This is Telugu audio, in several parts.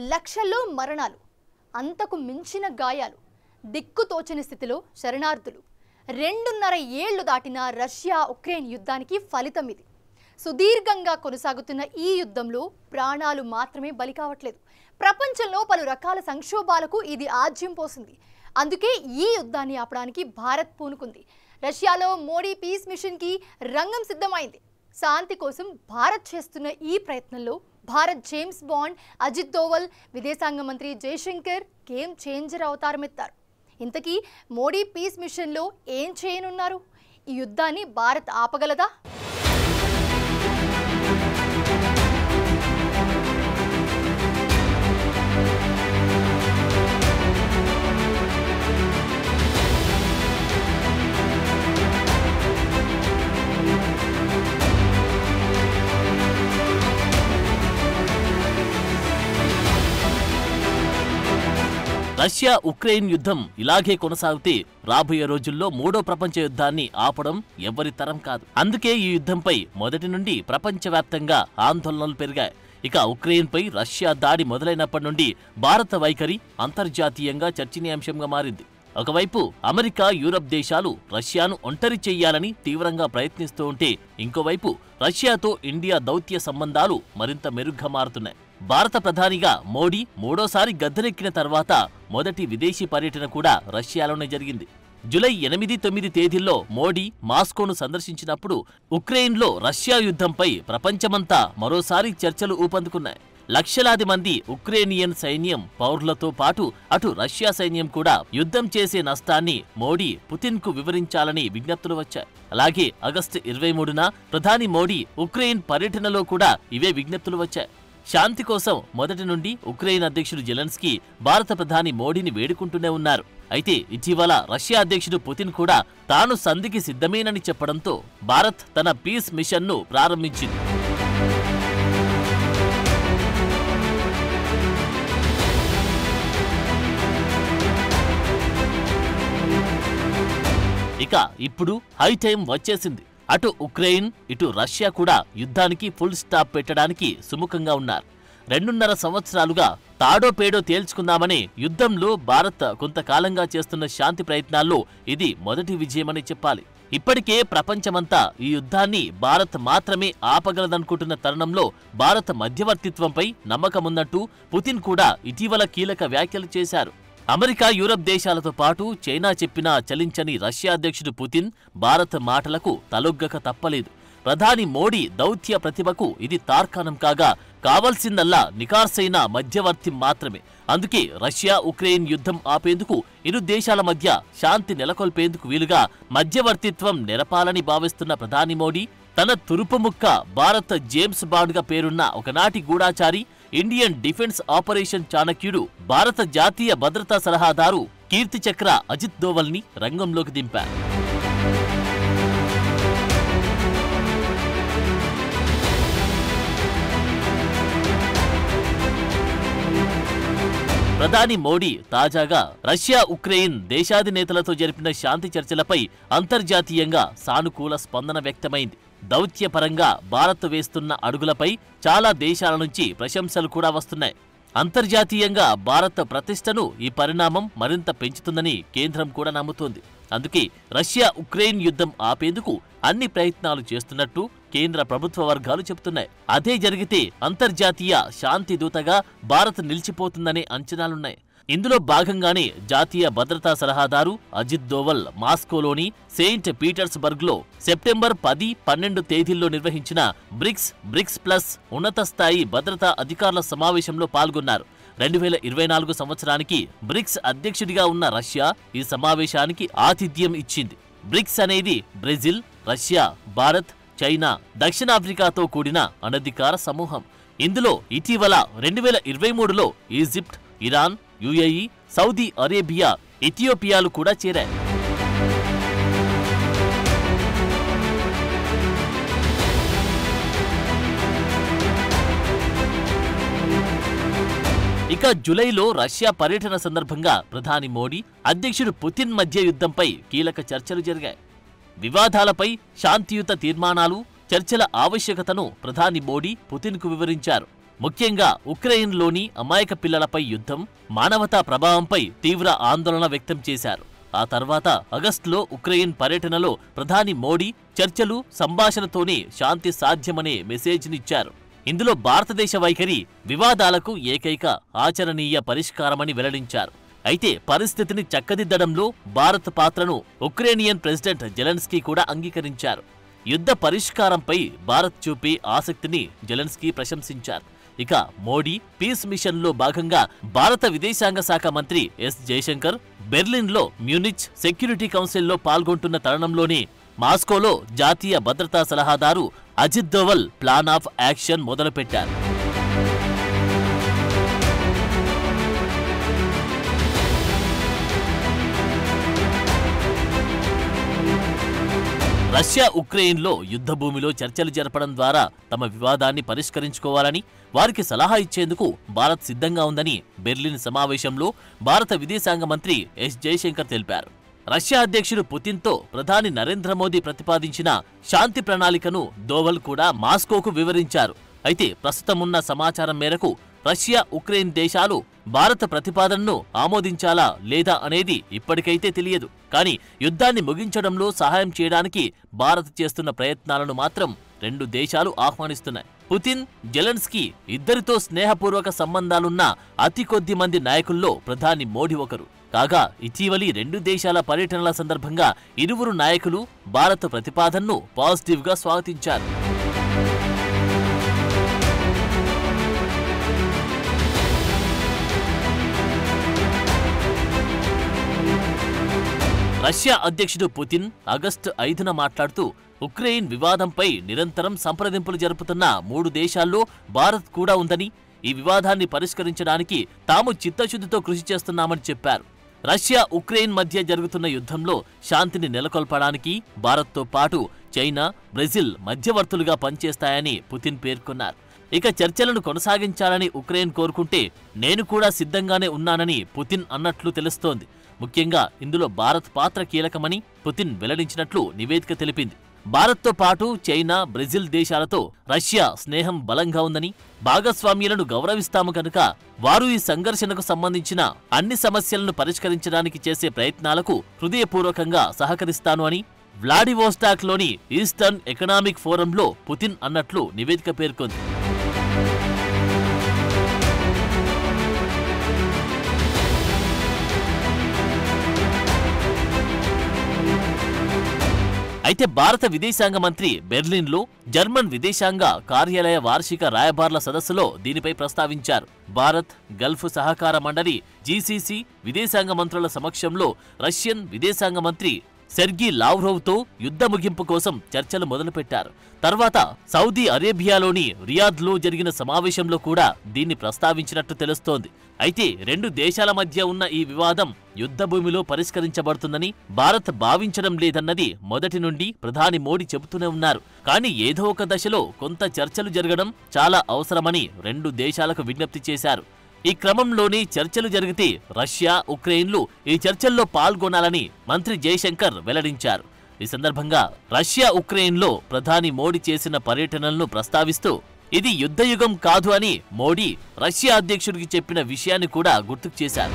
లక్షల్లో మరణాలు అంతకు మించిన గాయాలు దిక్కుతోచని స్థితిలో శరణార్థులు రెండున్నర ఏళ్లు దాటిన రష్యా ఉక్రెయిన్ యుద్ధానికి ఫలితం ఇది సుదీర్ఘంగా కొనసాగుతున్న ఈ యుద్ధంలో ప్రాణాలు మాత్రమే బలి కావట్లేదు ప్రపంచంలో పలు రకాల సంక్షోభాలకు ఇది ఆజ్యం పోసింది అందుకే ఈ యుద్ధాన్ని ఆపడానికి భారత్ పూనుకుంది రష్యాలో మోడీ పీస్ మిషన్కి రంగం సిద్ధమైంది శాంతి కోసం భారత్ చేస్తున్న ఈ ప్రయత్నంలో భారత్ జేమ్స్ బాండ్ అజిత్ దోవల్ విదేశాంగ మంత్రి జయశంకర్ గేమ్ చేంజర్ అవతారమెత్తారు ఇంతకీ మోడీ పీస్ మిషన్లో ఏం చేయనున్నారు ఈ యుద్ధాన్ని భారత్ ఆపగలదా రష్యా ఉక్రెయిన్ యుద్ధం ఇలాగే కొనసాగితే రాబోయే రోజుల్లో మూడో ప్రపంచ యుద్ధాన్ని ఆపడం ఎవరి తరం కాదు అందుకే ఈ యుద్ధంపై మొదటి నుండి ప్రపంచవ్యాప్తంగా ఆందోళనలు పెరిగాయి ఇక ఉక్రెయిన్పై రష్యా దాడి మొదలైనప్పటి నుండి భారత వైఖరి అంతర్జాతీయంగా చర్చనీయాంశంగా మారింది ఒకవైపు అమెరికా యూరప్ దేశాలు రష్యాను ఒంటరి చెయ్యాలని తీవ్రంగా ప్రయత్నిస్తూ ఉంటే ఇంకోవైపు రష్యాతో ఇండియా దౌత్య సంబంధాలు మరింత మెరుగ్గా మారుతున్నాయి భారత ప్రధానిగా మోడీ మూడోసారి గద్దెనెక్కిన తర్వాత మొదటి విదేశీ పర్యటన కూడా రష్యాలోనే జరిగింది జులై ఎనిమిది తొమ్మిది తేదీల్లో మోడీ మాస్కోను సందర్శించినప్పుడు ఉక్రెయిన్లో రష్యా యుద్ధంపై ప్రపంచమంతా మరోసారి చర్చలు ఊపందుకున్నాయి లక్షలాది మంది ఉక్రేనియన్ సైన్యం పౌరులతో పాటు అటు రష్యా సైన్యం కూడా యుద్ధం చేసే నష్టాన్ని మోడీ పుతిన్కు వివరించాలని విజ్ఞప్తులు వచ్చాయి అలాగే ఆగస్టు ఇరవై మూడున ప్రధాని మోడీ ఉక్రెయిన్ పర్యటనలో కూడా ఇవే విజ్ఞప్తులు వచ్చాయి శాంతి కోసం మొదటి నుండి ఉక్రెయిన్ అధ్యక్షుడు జెలెన్స్కీ భారత ప్రధాని మోడీని వేడుకుంటూనే ఉన్నారు అయితే ఇటీవల రష్యా అధ్యక్షుడు పుతిన్ కూడా తాను సంధికి సిద్ధమేనని చెప్పడంతో భారత్ తన పీస్ మిషన్ను ప్రారంభించింది ఇక ఇప్పుడు హై టైం వచ్చేసింది అటు ఉక్రెయిన్ ఇటు రష్యా కూడా యుద్ధానికి ఫుల్ స్టాప్ పెట్టడానికి సుముఖంగా ఉన్నారు రెండున్నర సంవత్సరాలుగా తాడో పేడో తేల్చుకుందామని యుద్ధంలో భారత్ కొంతకాలంగా చేస్తున్న శాంతి ప్రయత్నాల్లో ఇది మొదటి విజయమని చెప్పాలి ఇప్పటికే ప్రపంచమంతా ఈ యుద్ధాన్ని భారత్ మాత్రమే ఆపగలదనుకుంటున్న తరుణంలో భారత మధ్యవర్తిత్వంపై నమ్మకమున్నట్టు పుతిన్ కూడా ఇటీవల కీలక వ్యాఖ్యలు చేశారు అమెరికా యూరప్ దేశాలతో పాటు చైనా చెప్పినా చలించని రష్యా అధ్యక్షుడు పుతిన్ భారత్ మాటలకు తలొగ్గక తప్పలేదు ప్రధాని మోడీ దౌత్య ప్రతిభకు ఇది తార్కాణం కాగా కావలసిందల్లా నికార్సైన మధ్యవర్తి మాత్రమే అందుకే రష్యా ఉక్రెయిన్ యుద్ధం ఆపేందుకు ఇరు దేశాల మధ్య శాంతి నెలకొల్పేందుకు వీలుగా మధ్యవర్తిత్వం నెరపాలని భావిస్తున్న ప్రధాని మోడీ తన తురుపు ముక్క భారత జేమ్స్ బాండ్గా పేరున్న ఒకనాటి గూఢాచారి ఇండియన్ డిఫెన్స్ ఆపరేషన్ చాణక్యుడు భారత జాతీయ భద్రతా సలహాదారు కీర్తి చక్ర అజిత్ దోవల్ని రంగంలోకి దింపారు ప్రధాని మోడీ తాజాగా రష్యా ఉక్రెయిన్ దేశాధినేతలతో జరిపిన శాంతి చర్చలపై అంతర్జాతీయంగా సానుకూల స్పందన వ్యక్తమైంది దౌత్యపరంగా భారత్ వేస్తున్న అడుగులపై చాలా దేశాల నుంచి ప్రశంసలు కూడా వస్తున్నాయి అంతర్జాతీయంగా భారత ప్రతిష్టను ఈ పరిణామం మరింత పెంచుతుందని కేంద్రం కూడా నమ్ముతోంది అందుకే రష్యా ఉక్రెయిన్ యుద్ధం ఆపేందుకు అన్ని ప్రయత్నాలు చేస్తున్నట్టు కేంద్ర ప్రభుత్వ వర్గాలు చెబుతున్నాయి అదే జరిగితే అంతర్జాతీయ శాంతి దూతగా భారత్ నిలిచిపోతుందనే అంచనాలున్నాయి ఇందులో భాగంగానే జాతీయ భద్రతా సలహాదారు అజిత్ దోవల్ మాస్కోలోని సెయింట్ పీటర్స్బర్గ్లో సెప్టెంబర్ పది పన్నెండు తేదీల్లో నిర్వహించిన బ్రిక్స్ బ్రిక్స్ ప్లస్ ఉన్నత స్థాయి భద్రతా అధికారుల సమావేశంలో పాల్గొన్నారు రెండు వేల ఇరవై నాలుగు సంవత్సరానికి బ్రిక్స్ అధ్యక్షుడిగా ఉన్న రష్యా ఈ సమావేశానికి ఆతిథ్యం ఇచ్చింది బ్రిక్స్ అనేది బ్రెజిల్ రష్యా భారత్ చైనా దక్షిణాఫ్రికాతో కూడిన అనధికార సమూహం ఇందులో ఇటీవల రెండు వేల ఇరవై మూడులో Egypt Iran UAE Saudi Arabia ఇథియోపియాలు కూడా చేరాయి ఇక జులైలో రష్యా పర్యటన సందర్భంగా ప్రధాని మోడీ అధ్యక్షుడు పుతిన్ మధ్య యుద్ధంపై కీలక చర్చలు జరిగాయి వివాదాలపై శాంతియుత తీర్మానాలు చర్చల ఆవశ్యకతను ప్రధాని మోడీ పుతిన్కు వివరించారు ముఖ్యంగా ఉక్రెయిన్లోని అమాయక పిల్లలపై యుద్ధం మానవతా ప్రభావంపై తీవ్ర ఆందోళన వ్యక్తం చేశారు ఆ తర్వాత ఆగస్టులో ఉక్రెయిన్ పర్యటనలో ప్రధాని మోడీ చర్చలు సంభాషణతోనే శాంతి సాధ్యమనే మెసేజ్నిచ్చారు ఇందులో భారతదేశ వైఖరి వివాదాలకు ఏకైక ఆచరణీయ పరిష్కారమని వెల్లడించారు అయితే పరిస్థితిని చక్కదిద్దడంలో భారత్ పాత్రను ఉక్రేనియన్ ప్రెసిడెంట్ జెలెన్స్కీ కూడా అంగీకరించారు యుద్ధ పరిష్కారంపై భారత్ చూపే ఆసక్తిని జెలెన్స్కీ ప్రశంసించారు ఇక మోడీ పీస్ మిషన్లో భాగంగా భారత విదేశాంగ శాఖ మంత్రి ఎస్ జయశంకర్ బెర్లిన్లో మ్యూనిచ్ సెక్యూరిటీ కౌన్సిల్లో పాల్గొంటున్న తరుణంలోనే మాస్కోలో జాతీయ భద్రతా సలహాదారు Ajit Doval plan of action మొదలుపెట్టారు రష్యా ఉక్రెయిన్లో యుద్ధ భూమిలో చర్చలు జరపడం ద్వారా తమ వివాదాన్ని పరిష్కరించుకోవాలని వారికి సలహా ఇచ్చేందుకు భారత్ సిద్ధంగా ఉందని బెర్లిన్ సమావేశంలో భారత విదేశాంగ మంత్రి ఎస్ జయశంకర్ తెలిపారు రష్యా అధ్యక్షుడు పుతిన్తో ప్రధాని నరేంద్ర మోదీ ప్రతిపాదించిన శాంతి ప్రణాళికను దోవల్ కూడా మాస్కోకు వివరించారు అయితే ప్రస్తుతమున్న సమాచారం మేరకు రష్యా ఉక్రెయిన్ దేశాలు భారత ప్రతిపాదనను ఆమోదించాలా లేదా అనేది ఇప్పటికైతే తెలియదు కానీ యుద్ధాన్ని ముగించడంలో సహాయం చేయడానికి భారత్ చేస్తున్న ప్రయత్నాలను మాత్రం రెండు దేశాలు ఆహ్వానిస్తున్నాయి పుతిన్ జెలెన్స్కీ ఇద్దరితో స్నేహపూర్వక సంబంధాలున్న అతి కొద్ది మంది నాయకుల్లో ప్రధాని మోడీ ఒకరు కాగా ఇటీవలి రెండు దేశాల పర్యటనల సందర్భంగా ఇరువురు నాయకులు భారత ప్రతిపాదనను పాజిటివ్గా స్వాగతించారు రష్యా అధ్యక్షుడు పుతిన్ ఆగస్టు ఐదున మాట్లాడుతూ ఉక్రెయిన్ వివాదంపై నిరంతరం సంప్రదింపులు జరుపుతున్న మూడు దేశాల్లో భారత్ కూడా ఉందని ఈ వివాదాన్ని పరిష్కరించడానికి తాము చిత్తశుద్ధితో కృషి చేస్తున్నామని చెప్పారు రష్యా ఉక్రెయిన్ మధ్య జరుగుతున్న యుద్ధంలో శాంతిని నెలకొల్పడానికి భారత్తో పాటు చైనా బ్రెజిల్ మధ్యవర్తులుగా పనిచేస్తాయని పుతిన్ పేర్కొన్నారు ఇక చర్చలను కొనసాగించాలని ఉక్రెయిన్ కోరుకుంటే నేను కూడా సిద్ధంగానే ఉన్నానని పుతిన్ అన్నట్లు తెలుస్తోంది ముఖ్యంగా ఇందులో భారత్ పాత్ర కీలకమని పుతిన్ వెల్లడించినట్లు నివేదిక తెలిపింది భారత్తో పాటు చైనా బ్రెజిల్ దేశాలతో రష్యా స్నేహం బలంగా ఉందని భాగస్వామ్యులను గౌరవిస్తాము కనుక వారు ఈ సంఘర్షణకు సంబంధించిన అన్ని సమస్యలను పరిష్కరించడానికి చేసే ప్రయత్నాలకు హృదయపూర్వకంగా సహకరిస్తాను అని వ్లాడివోస్టాక్లోని ఈస్టర్న్ ఎకనామిక్ ఫోరంలో పుతిన్ అన్నట్లు నివేదిక పేర్కొంది అయితే భారత విదేశాంగ మంత్రి బెర్లిన్లో జర్మన్ విదేశాంగ కార్యాలయ వార్షిక రాయబార్ల సదస్సులో దీనిపై ప్రస్తావించారు భారత్ గల్ఫ్ సహకార మండలి జీసీసీ విదేశాంగ మంత్రుల సమక్షంలో రష్యన్ విదేశాంగ మంత్రి సెర్గీ లావ్రోవ్తో యుద్ధ ముగింపు కోసం చర్చలు మొదలుపెట్టారు తర్వాత సౌదీ అరేబియాలోని రియాద్లో జరిగిన సమావేశంలో కూడా దీన్ని ప్రస్తావించినట్టు తెలుస్తోంది అయితే రెండు దేశాల మధ్య ఉన్న ఈ వివాదం యుద్ధ భూమిలో పరిష్కరించబడుతుందని భారత్ భావించడం లేదన్నది మొదటి నుండి ప్రధాని మోడీ చెబుతూనే ఉన్నారు కానీ ఏదో ఒక దశలో కొంత చర్చలు జరగడం చాలా అవసరమని రెండు దేశాలకు విజ్ఞప్తి చేశారు ఈ క్రమంలోనే చర్చలు జరిగితే రష్యా ఉక్రెయిన్లు ఈ చర్చల్లో పాల్గొనాలని మంత్రి జయశంకర్ వెల్లడించారు ఈ సందర్భంగా రష్యా ఉక్రెయిన్లో ప్రధాని మోడీ చేసిన పర్యటనలను ప్రస్తావిస్తూ ఇది యుద్ధయుగం కాదు అని మోడీ రష్యా అధ్యక్షుడికి చెప్పిన విషయాన్ని కూడా గుర్తుకు చేశారు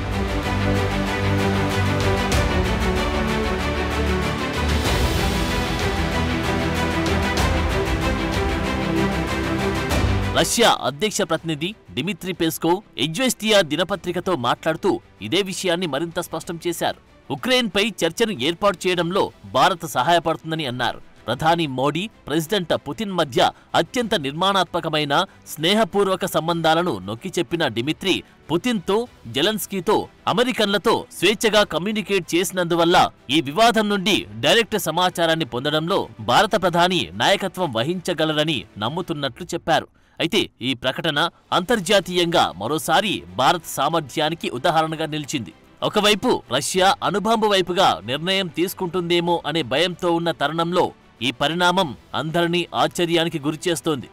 రష్యా అధ్యక్ష ప్రతినిధి డిమిత్రి పెస్కోవ్ ఎజ్వెస్టియా దినపత్రికతో మాట్లాడుతూ ఇదే విషయాన్ని మరింత స్పష్టం చేశారు ఉక్రెయిన్పై చర్చను ఏర్పాటు చేయడంలో భారత్ సహాయపడుతుందని అన్నారు ప్రధాని మోడీ ప్రెసిడెంట్ పుతిన్ మధ్య అత్యంత నిర్మాణాత్మకమైన స్నేహపూర్వక సంబంధాలను నొక్కి చెప్పిన డిమిత్రి పుతిన్తో జెలెన్స్కీతో అమెరికన్లతో స్వేచ్ఛగా కమ్యూనికేట్ చేసినందువల్ల ఈ వివాదం నుండి డైరెక్ట్ సమాచారాన్ని పొందడంలో భారత ప్రధాని నాయకత్వం వహించగలరని నమ్ముతున్నట్లు చెప్పారు అయితే ఈ ప్రకటన అంతర్జాతీయంగా మరోసారి భారత్ సామర్థ్యానికి ఉదాహరణగా నిలిచింది ఒకవైపు రష్యా అణుబాంబు వైపుగా నిర్ణయం తీసుకుంటుందేమో అనే భయంతో ఉన్న తరుణంలో ఈ పరిణామం అందరినీ ఆశ్చర్యానికి గురిచేస్తోంది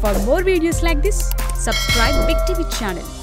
For more videos like this, subscribe Big TV channel.